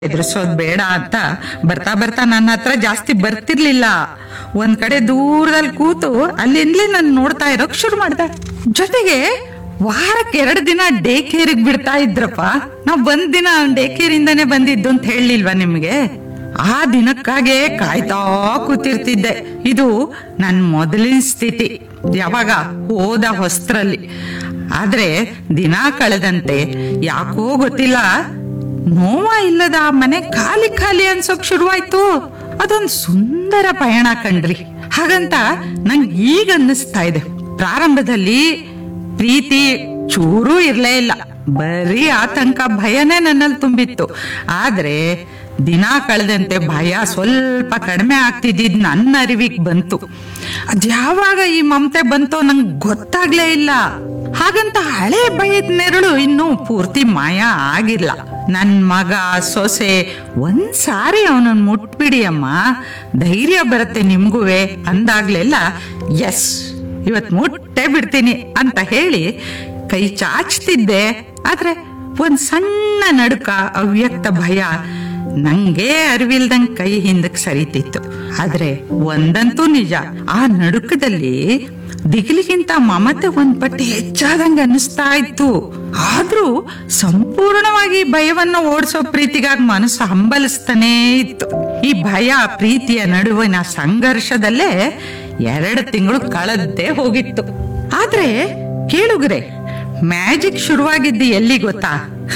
ಎದುರಿಸೋದ್ ಬೇಡ ಅಂತ ಬರ್ತಾ ಬರ್ತಾ ನನ್ನ ಹತ್ರ ಜಾಸ್ತಿ ಬರ್ತಿರ್ಲಿಲ್ಲ ಒಂದ್ ಕಡೆ ದೂರದಲ್ಲಿ ಕೂತು ಅಲ್ಲಿಂದಲೇ ನಾನು ನೋಡ್ತಾ ಇರೋಕ್ ಶುರು ಮಾಡ್ದೆ ಜೊತೆಗೆ ವಾರಕ್ಕೆ ಎರಡು ದಿನ ಡೇ ಕೇರಿಗೆ ಬಿಡ್ತಾ ಇದ್ರಪ್ಪ ನಾವ್ ಒಂದ್ ದಿನ ಡೇ ಕೇರಿಂದಾನೆ ಬಂದಿದ್ದು ಅಂತ ಹೇಳಿಲ್ವಾ ನಿಮ್ಗೆ ಆ ದಿನಕ್ಕಾಗೆ ಕಾಯ್ತಾ ಕೂತಿರ್ತಿದ್ದೆ ಇದು ನನ್ ಮೊದಲಿನ ಸ್ಥಿತಿ ಯಾವಾಗ ಹೋದ ಹೊಸ್ತ್ರಲ್ಲಿ ಆದ್ರೆ ದಿನ ಕಳೆದಂತೆ ಯಾಕೋ ಗೊತ್ತಿಲ್ಲ ನೋವ ಇಲ್ಲದ ಆ ಮನೆ ಖಾಲಿ ಖಾಲಿ ಅನ್ಸೋಕ್ ಶುರುವಾಯ್ತು ಅದೊಂದ್ ಸುಂದರ ಪಯಣ ಕಣ್ರಿ ಹಾಗಂತ ನಂಗೆ ಈಗ ಅನ್ನಿಸ್ತಾ ಇದೆ ಪ್ರಾರಂಭದಲ್ಲಿ ಪ್ರೀತಿ ಚೂರೂ ಇರ್ಲೇ ಇಲ್ಲ ಬರೀ ಆತಂಕ ಭಯನೇ ನನ್ನಲ್ಲಿ ತುಂಬಿತ್ತು ಆದ್ರೆ ದಿನ ಕಳೆದಂತೆ ಭಯ ಸ್ವಲ್ಪ ಕಡಿಮೆ ಆಗ್ತಿದ್ದಿದ್ ನನ್ನ ಅರಿವಿಗೆ ಬಂತು ಅದ್ಯಾವಾಗ ಈ ಮಮತೆ ಬಂತೋ ನಂಗೆ ಗೊತ್ತಾಗ್ಲೇ ಇಲ್ಲ ಹಾಗಂತ ಹಳೆ ಭಯದ ನೆರಳು ಇನ್ನೂ ಪೂರ್ತಿ ಮಾಯ ಆಗಿಲ್ಲ ನನ್ ಮಗ ಸೊಸೆ ಒಂದ್ ಸಾರಿ ಅವನನ್ನ ಮುಟ್ಬಿಡಿ ಅಮ್ಮ ಧೈರ್ಯ ಬರುತ್ತೆ ನಿಮ್ಗುವೆ ಅಂದಾಗ್ಲೆಲ್ಲ ಎಸ್ ಇವತ್ ಮುಟ್ಟೆ ಬಿಡ್ತೀನಿ ಅಂತ ಹೇಳಿ ಕೈ ಚಾಚ್ತಿದ್ದೆ ಆದ್ರೆ ಒಂದ್ ಸಣ್ಣ ನಡುಕ ಅವ್ಯಕ್ತ ಭಯ ನಂಗೆ ಅರಿವಿಲ್ದಂಗ್ ಕೈ ಹಿಂದಕ್ ಸರಿತಿತ್ತು ಆದ್ರೆ ಒಂದಂತೂ ನಿಜ ಆ ನಡುಕದಲ್ಲಿ ದಿಗಿಲಿಗಿಂತ ಮಮತೆ ಒಂದ್ ಪಟ್ಟಿ ಹೆಚ್ಚಾದಂಗ ಅನ್ನಿಸ್ತಾ ಇತ್ತು ಆದ್ರೂ ಸಂಪೂರ್ಣವಾಗಿ ಭಯವನ್ನ ಓಡಿಸೋ ಪ್ರೀತಿಗಾಗಿ ಮನಸ್ಸು ಹಂಬಲಿಸ್ತಾನೇ ಇತ್ತು ಈ ಭಯ ಪ್ರೀತಿಯ ನಡುವಿನ ಸಂಘರ್ಷದಲ್ಲೇ ಎರಡು ತಿಂಗಳು ಕಳೆದೇ ಹೋಗಿತ್ತು ಆದ್ರೆ ಕೇಳುಗ್ರೆ ಮ್ಯಾಜಿಕ್ ಶುರುವಾಗಿದ್ದು ಎಲ್ಲಿ ಗೊತ್ತಾ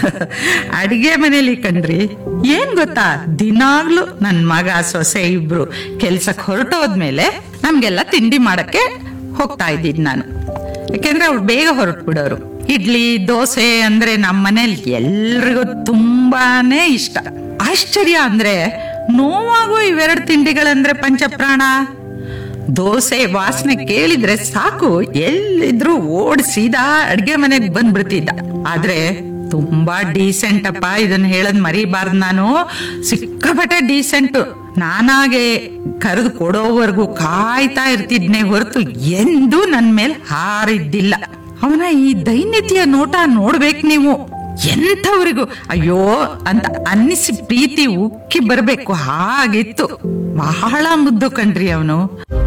ಅಡಿಗೆ ಮನೇಲಿ ಕಣ್ರಿ ಏನ್ ಗೊತ್ತಾ ದಿನಾಗ್ಲೂ ನನ್ ಮಗ ಸೊಸೆ ಇಬ್ರು ಕೆಲ್ಸಕ್ ಹೊರಟೋದ್ಮೇಲೆ ನಮ್ಗೆಲ್ಲ ತಿಂಡಿ ಮಾಡಕ್ಕೆ ಹೋಗ್ತಾ ಇದ್ದಿದ್ ನಾನು ಯಾಕೆಂದ್ರೆ ಅವ್ರು ಬೇಗ ಹೊರಟು ಬಿಡೋರು ಇಡ್ಲಿ ದೋಸೆ ಅಂದ್ರೆ ನಮ್ಮ ಮನೇಲಿ ಎಲ್ರಿಗೂ ತುಂಬಾನೇ ಇಷ್ಟ ಆಶ್ಚರ್ಯ ಅಂದ್ರೆ ನೋವಾಗೋ ಇವೆರಡು ತಿಂಡಿಗಳಂದ್ರೆ ಪಂಚಪ್ರಾಣ ದೋಸೆ ವಾಸನೆ ಕೇಳಿದ್ರೆ ಸಾಕು ಎಲ್ಲಿದ್ರು ಓಡ್ ಸೀದಾ ಅಡ್ಗೆ ಮನೆಗ್ ಬಂದ್ಬಿಡ್ತಿದ್ದ ಆದ್ರೆ ತುಂಬಾ ಡೀಸೆಂಟ್ ಅಪ್ಪ ಇದನ್ನ ಹೇಳದ್ ಮರಿಬಾರ್ದು ನಾನು ಸಿಕ್ಕಾಪಟ್ಟೆ ಡೀಸೆಂಟ್ ನಾನಾಗೆ ಕರೆದು ಕೊಡೋವರೆಗೂ ಕಾಯ್ತಾ ಇರ್ತಿದ್ನೆ ಹೊರತು ಎಂದೂ ನನ್ ಮೇಲೆ ಹಾರಿದ್ದಿಲ್ಲ ಅವನ ಈ ದೈನ್ಯತೆಯ ನೋಟ ನೋಡ್ಬೇಕು ನೀವು ಎಂಥವ್ರಿಗೂ ಅಯ್ಯೋ ಅಂತ ಅನ್ನಿಸಿ ಪ್ರೀತಿ ಉಕ್ಕಿ ಬರ್ಬೇಕು ಹಾಗಿತ್ತು ಬಹಳ ಮುದ್ದು ಕಣ್ರಿ ಅವನು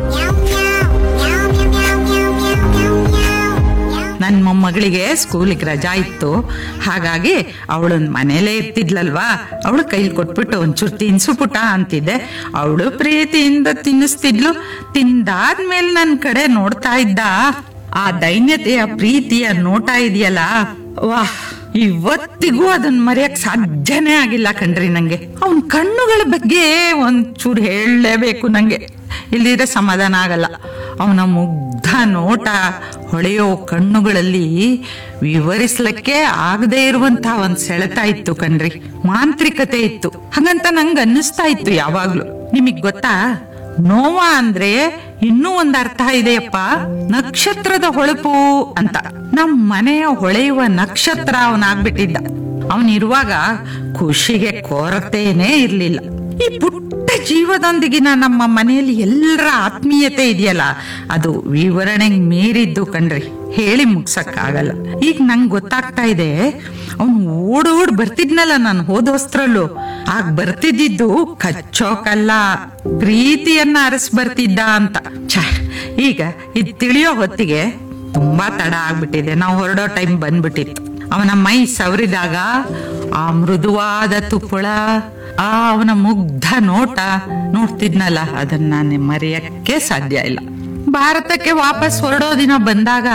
ನನ್ನ ಮೊಮ್ಮಗಳಿಗೆ ಸ್ಕೂಲಿಗೆ ರಜಾ ಇತ್ತು ಹಾಗಾಗಿ ಅವಳು ಮನೇಲೇ ಇರ್ತಿದ್ಲಲ್ವಾ ಅವಳು ಕೈಲಿ ಕೊಟ್ಬಿಟ್ಟು ಒಂಚೂರು ತಿನ್ಸು ಪುಟ ಅಂತಿದ್ದೆ ಅವಳು ಪ್ರೀತಿಯಿಂದ ತಿನ್ನಿಸ್ತಿದ್ಲು ತಿಂದಾದ್ಮೇಲೆ ನನ್ನ ಕಡೆ ನೋಡ್ತಾ ಇದ್ದ ಆ ದೈನ್ಯತೆಯ ಪ್ರೀತಿಯ ನೋಟ ಇದೆಯಲ್ಲ ವಾಹ್ ಇವತ್ತಿಗೂ ಅದನ್ನ ಮರೆಯಕ್ ಸಾಧ್ಯನೇ ಆಗಿಲ್ಲ ಕಣ್ರಿ ನಂಗೆ ಅವನ್ ಕಣ್ಣುಗಳ ಬಗ್ಗೆ ಒಂಚೂರು ಹೇಳಲೇಬೇಕು ನಂಗೆ ಇಲ್ದಿದ್ರೆ ಸಮಾಧಾನ ಆಗಲ್ಲ ಅವನ ಮುಗ್ಧ ನೋಟ ಹೊಳೆಯೋ ಕಣ್ಣುಗಳಲ್ಲಿ ವಿವರಿಸ್ಲಿಕ್ಕೆ ಆಗದೆ ಇರುವಂತಹ ಒಂದ್ ಸೆಳೆತ ಇತ್ತು ಕಣ್ರಿ ಮಾಂತ್ರಿಕತೆ ಇತ್ತು ಹಾಗಂತ ನಂಗೆ ಅನ್ನಿಸ್ತಾ ಇತ್ತು ಯಾವಾಗ್ಲೂ ನಿಮಗ್ ಗೊತ್ತಾ ನೋವ ಅಂದ್ರೆ ಇನ್ನೂ ಒಂದ್ ಅರ್ಥ ಇದೆಯಪ್ಪ ನಕ್ಷತ್ರದ ಹೊಳಪು ಅಂತ ನಮ್ ಮನೆಯ ಹೊಳೆಯುವ ನಕ್ಷತ್ರ ಅವನಾಗ್ಬಿಟ್ಟಿದ್ದ ಅವನಿರುವಾಗ ಖುಷಿಗೆ ಕೊರತೆನೇ ಇರ್ಲಿಲ್ಲ ಈ ಪುಟ್ಟ ಜೀವದೊಂದಿಗಿನ ನಮ್ಮ ಮನೆಯಲ್ಲಿ ಎಲ್ಲರ ಆತ್ಮೀಯತೆ ಇದೆಯಲ್ಲ ಅದು ವಿವರಣೆಗೆ ಮೀರಿದ್ದು ಕಣ್ರಿ ಹೇಳಿ ಮುಗ್ಸಕ್ಕಾಗಲ್ಲ ಈಗ ನಂಗೆ ಗೊತ್ತಾಗ್ತಾ ಇದೆ ಅವನು ಓಡೋಡ್ ಬರ್ತಿದ್ನಲ್ಲ ನಾನು ಹೋದೋಸ್ತ್ರಲ್ಲೂ ಆಗ ಬರ್ತಿದ್ದಿದ್ದು ಕಚ್ಚೋಕಲ್ಲ ಪ್ರೀತಿಯನ್ನ ಅರಸ್ ಬರ್ತಿದ್ದ ಅಂತ ಛ ಈಗ ಇದು ತಿಳಿಯೋ ಹೊತ್ತಿಗೆ ತುಂಬಾ ತಡ ಆಗ್ಬಿಟ್ಟಿದೆ ನಾವು ಹೊರಡೋ ಟೈಮ್ ಬಂದ್ಬಿಟ್ಟಿತ್ತು ಅವನ ಮೈ ಸವರಿದಾಗ ಆ ಮೃದುವಾದ ತುಪ್ಪಳ ಆ ಅವನ ಮುಗ್ಧ ನೋಟ ನೋಡ್ತಿದ್ನಲ್ಲ ಅದನ್ನ ನಾನು ಮರೆಯಕ್ಕೆ ಸಾಧ್ಯ ಇಲ್ಲ ಭಾರತಕ್ಕೆ ವಾಪಸ್ ಹೊರಡೋ ದಿನ ಬಂದಾಗ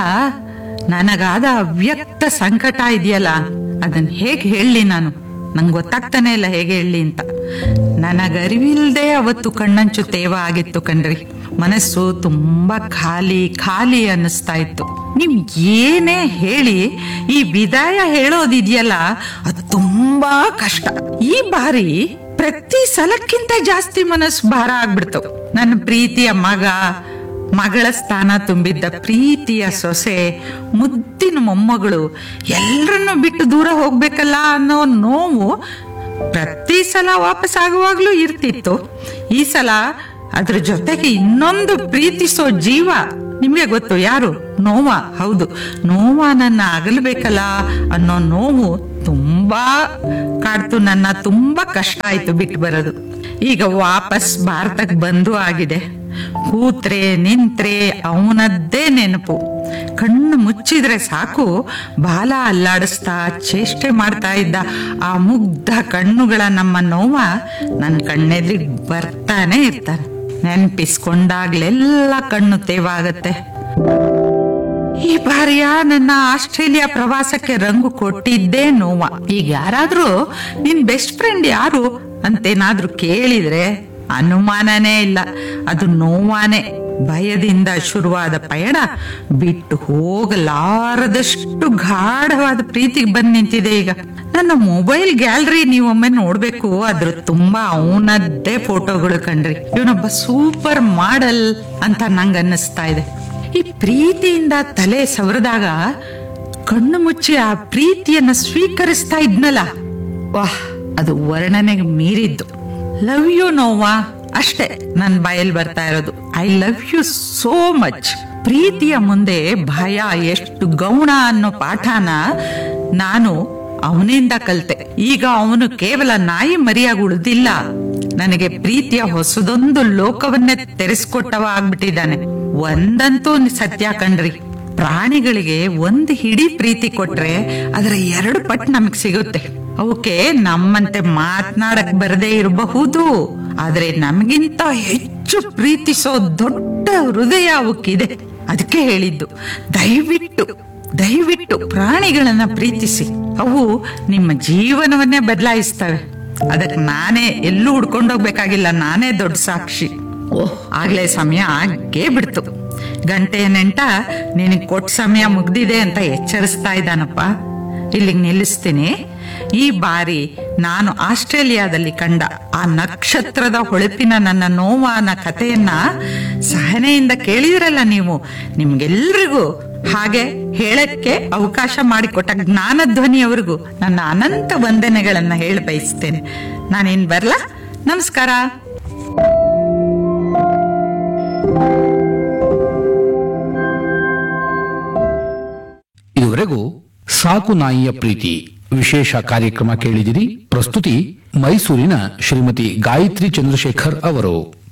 ನನಗಾದ ಅವ್ಯಕ್ತ ಸಂಕಟ ಇದೆಯಲ್ಲ ಅದನ್ನ ಹೇಗೆ ಹೇಳಲಿ ನಾನು ನಂಗೆ ಗೊತ್ತಾಗ್ತಾನೆ ಇಲ್ಲ ಹೇಗೆ ಹೇಳಲಿ ಅಂತ ನನಗರಿವಿಲ್ದೆ ಅವತ್ತು ಕಣ್ಣಂಚು ತೇವ ಆಗಿತ್ತು ಕಣ್ರಿ ಮನಸ್ಸು ತುಂಬಾ ಖಾಲಿ ಖಾಲಿ ಅನ್ನಿಸ್ತಾ ಇತ್ತು ನೀವ್ ಏನೇ ಹೇಳಿ ಈ ವಿದಾಯ ಹೇಳೋದಿದೆಯಲ್ಲ ಅದು ತುಂಬಾ ಕಷ್ಟ ಈ ಬಾರಿ ಪ್ರತಿ ಸಲಕ್ಕಿಂತ ಜಾಸ್ತಿ ಮನಸ್ಸು ಭಾರ ಆಗ್ಬಿಡ್ತು ನನ್ನ ಪ್ರೀತಿಯ ಮಗ ಮಗಳ ಸ್ಥಾನ ತುಂಬಿದ್ದ ಪ್ರೀತಿಯ ಸೊಸೆ ಮುದ್ದಿನ ಮೊಮ್ಮಗಳು ಎಲ್ಲರನ್ನು ಬಿಟ್ಟು ದೂರ ಹೋಗ್ಬೇಕಲ್ಲ ಅನ್ನೋ ನೋವು ಪ್ರತಿ ಸಲ ವಾಪಸ್ ಆಗುವಾಗ್ಲೂ ಇರ್ತಿತ್ತು ಈ ಸಲ ಅದ್ರ ಜೊತೆಗೆ ಇನ್ನೊಂದು ಪ್ರೀತಿಸೋ ಜೀವ ನಿಮ್ಗೆ ಗೊತ್ತು ಯಾರು ನೋವ ಹೌದು ನೋವ ನನ್ನ ಅಗಲ್ಬೇಕಲ್ಲ ಅನ್ನೋ ನೋವು ತುಂಬಾ ಕಾಡ್ತು ನನ್ನ ತುಂಬಾ ಕಷ್ಟ ಆಯ್ತು ಬಿಟ್ಟು ಬರೋದು ಈಗ ವಾಪಸ್ ಭಾರತಕ್ಕೆ ಬಂದು ಆಗಿದೆ ಕೂತ್ರೆ ನಿಂತ್ರೆ ಅವನದ್ದೇ ನೆನಪು ಕಣ್ಣು ಮುಚ್ಚಿದ್ರೆ ಸಾಕು ಬಾಲ ಅಲ್ಲಾಡಿಸ್ತಾ ಚೇಷ್ಟೆ ಮಾಡ್ತಾ ಇದ್ದ ಆ ಮುಗ್ಧ ಕಣ್ಣುಗಳ ನಮ್ಮ ನೋವ ನನ್ನ ಕಣ್ಣೆದ್ರಿಗೆ ಬರ್ತಾನೆ ಇರ್ತಾರೆ ನೆನ್ಪಿಸ್ಕೊಂಡಾಗ್ಲೆಲ್ಲ ಕಣ್ಣು ತೇವಾಗತ್ತೆ ಈ ಬಾರಿಯ ನನ್ನ ಆಸ್ಟ್ರೇಲಿಯಾ ಪ್ರವಾಸಕ್ಕೆ ರಂಗು ಕೊಟ್ಟಿದ್ದೇ ನೋವ ಈಗ ಯಾರಾದ್ರೂ ನಿನ್ ಬೆಸ್ಟ್ ಫ್ರೆಂಡ್ ಯಾರು ಅಂತೇನಾದ್ರೂ ಕೇಳಿದ್ರೆ ಅನುಮಾನನೇ ಇಲ್ಲ ಅದು ನೋವಾನೆ ಭಯದಿಂದ ಶುರುವಾದ ಪಯಣ ಬಿಟ್ಟು ಹೋಗಲಾರದಷ್ಟು ಗಾಢವಾದ ಪ್ರೀತಿಗೆ ಬಂದ್ ನಿಂತಿದೆ ಈಗ ನನ್ನ ಮೊಬೈಲ್ ಗ್ಯಾಲರಿ ನೀವೊಮ್ಮೆ ನೋಡ್ಬೇಕು ಅದ್ರ ತುಂಬಾ ಅವನದ್ದೇ ಫೋಟೋಗಳು ಕಂಡ್ರಿ ಇವನೊಬ್ಬ ಸೂಪರ್ ಮಾಡೆಲ್ ಅಂತ ನಂಗೆ ಅನ್ನಿಸ್ತಾ ಇದೆ ಈ ಪ್ರೀತಿಯಿಂದ ತಲೆ ಸವರಿದಾಗ ಕಣ್ಣು ಮುಚ್ಚಿ ಆ ಪ್ರೀತಿಯನ್ನ ಸ್ವೀಕರಿಸ್ತಾ ಇದ್ನಲ್ಲ ವಾಹ್ ಅದು ವರ್ಣನೆಗೆ ಮೀರಿದ್ದು ಲವ್ ಯು ನೋವಾ ಅಷ್ಟೇ ನನ್ನ ಬಾಯಲ್ಲಿ ಬರ್ತಾ ಇರೋದು I love you so much ಪ್ರೀತಿಯ ಮುಂದೆ ಭಯ ಎಷ್ಟು ಗೌಣ ಅನ್ನೋ ಪಾಠನ ನಾನು ಅವನಿಂದ ಕಲ್ತೆ ಈಗ ಅವನು ಕೇವಲ ನಾಯಿ ಮರಿಯಾಗಿ ಉಳಿದಿಲ್ಲ ನನಗೆ ಪ್ರೀತಿಯ ಹೊಸದೊಂದು ಲೋಕವನ್ನೇ ತೆರೆಸ್ಕೊಟ್ಟವ ಆಗ್ಬಿಟ್ಟಿದ್ದಾನೆ ಒಂದಂತೂ ಸತ್ಯ ಕಣ್ರಿ ಪ್ರಾಣಿಗಳಿಗೆ ಒಂದು ಹಿಡಿ ಪ್ರೀತಿ ಕೊಟ್ರೆ ಅದರ ಎರಡು ಪಟ್ಟು ನಮಗ್ ಸಿಗುತ್ತೆ ಅವಕ್ಕೆ ನಮ್ಮಂತೆ ಮಾತನಾಡಕ್ ಬರದೇ ಇರಬಹುದು ಆದ್ರೆ ನಮಗಿಂತ ಹೆಚ್ಚು ಪ್ರೀತಿಸೋ ದೊಡ್ಡ ಹೃದಯ ಅವಕ್ಕಿದೆ ಅದಕ್ಕೆ ಹೇಳಿದ್ದು ದಯವಿಟ್ಟು ದಯವಿಟ್ಟು ಪ್ರಾಣಿಗಳನ್ನ ಪ್ರೀತಿಸಿ ಅವು ನಿಮ್ಮ ಜೀವನವನ್ನೇ ಬದಲಾಯಿಸ್ತವೆ ಅದಕ್ಕೆ ನಾನೇ ಎಲ್ಲೂ ಹುಡ್ಕೊಂಡೋಗ್ಬೇಕಾಗಿಲ್ಲ ನಾನೇ ದೊಡ್ಡ ಸಾಕ್ಷಿ ಓಹ್ ಆಗ್ಲೇ ಸಮಯ ಆಗೇ ಬಿಡ್ತು ಗಂಟೆ ನೆಂಟ ನಿನಗೆ ಕೊಟ್ಟ ಸಮಯ ಮುಗ್ದಿದೆ ಅಂತ ಎಚ್ಚರಿಸ್ತಾ ಇದ್ದಾನಪ್ಪ ಇಲ್ಲಿಗೆ ನಿಲ್ಲಿಸ್ತೀನಿ ಈ ಬಾರಿ ನಾನು ಆಸ್ಟ್ರೇಲಿಯಾದಲ್ಲಿ ಕಂಡ ಆ ನಕ್ಷತ್ರದ ಹೊಳಪಿನ ನನ್ನ ನೋವಾನ ಕಥೆಯನ್ನ ಸಹನೆಯಿಂದ ಕೇಳಿದ್ರಲ್ಲ ನೀವು ನಿಮ್ಗೆಲ್ರಿಗೂ ಹಾಗೆ ಹೇಳಕ್ಕೆ ಅವಕಾಶ ಮಾಡಿಕೊಟ್ಟ ಜ್ಞಾನಧ್ವನಿಯವರಿಗೂ ನನ್ನ ಅನಂತ ವಂದನೆಗಳನ್ನ ಹೇಳಿ ಬಯಸ್ತೇನೆ ನಾನೇನ್ ಬರ್ಲಾ ನಮಸ್ಕಾರ ಇದುವರೆಗೂ ಸಾಕು ನಾಯಿಯ ಪ್ರೀತಿ ವಿಶೇಷ ಕಾರ್ಯಕ್ರಮ ಕೇಳಿದಿರಿ ಪ್ರಸ್ತುತಿ ಮೈಸೂರಿನ ಶ್ರೀಮತಿ ಗಾಯತ್ರಿ ಚಂದ್ರಶೇಖರ್ ಅವರು